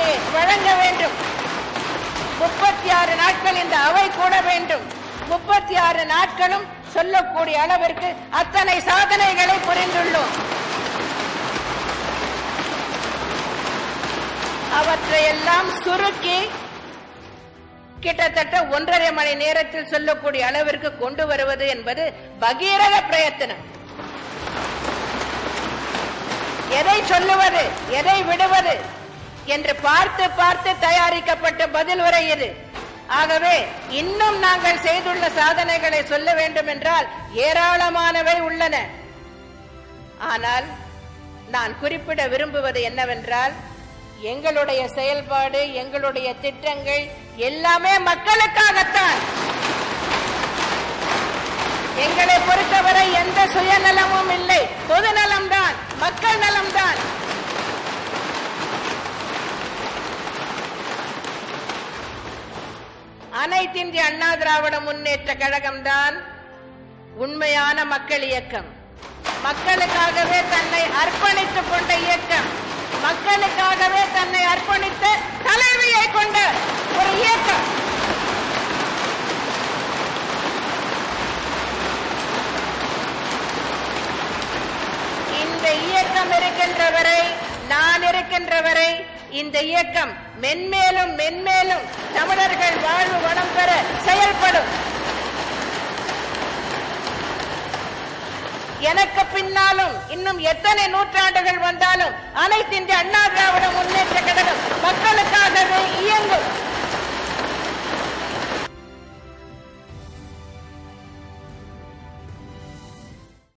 உரிமையை வழங்க வேண்டும் முப்பத்தி ஆறு நாட்கள் இந்த அவை கூட வேண்டும் முப்பத்தி ஆறு நாட்களும் சொல்லக்கூடிய அளவிற்கு அத்தனை சாதனைகளை புரிந்துள்ளோம் அவற்றையெல்லாம் சுருக்கி கிட்டத்தட்ட ஒன்றரை மணி நேரத்தில் சொல்லக்கூடிய அளவிற்கு கொண்டு வருவது என்பது பகீரத பிரயத்தனம் எதை சொல்லுவது எதை விடுவது என்று பார்த்து பார்த்து தயாரிக்கப்பட்ட பதில் உரை இது ஆகவே இன்னும் நாங்கள் செய்துள்ள சாதனைகளை சொல்ல வேண்டும் என்றால் ஏராளமானவை உள்ளன ஆனால் நான் குறிப்பிட விரும்புவது என்னவென்றால் எங்களுடைய செயல்பாடு எங்களுடைய திட்டங்கள் எல்லாமே மக்களுக்காகத்தான் எங்களை பொறுத்தவரை எந்த சுயநலமும் இல்லை பொதுநலம்தான் மக்கள் நலம்தான் அனைத்து இந்திய அண்ணா திராவிட முன்னேற்ற கழகம்தான் உண்மையான மக்கள் இயக்கம் மக்களுக்காகவே தன்னை அர்ப்பணித்துக் கொண்ட இயக்கம் மக்களுக்காகவே தன்னை அர்ப்பணித்த தலைவியை கொண்ட ஒரு இயக்கம் இந்த இயக்கம் இருக்கின்ற வரை நான் இருக்கின்ற வரை இந்த இயக்கம் மென்மேலும் மென்மேலும் தமிழர்கள் வாழ்வு வளம் பெற செயல்படும் எனக்கு பின்னாலும் இன்னும் எத்தனை நூற்றாண்டுகள் வந்தாலும் அனைத்து இந்திய அண்ணா திராவிட முன்னேற்ற கழகம் மக்களுக்காகவே இயங்கும்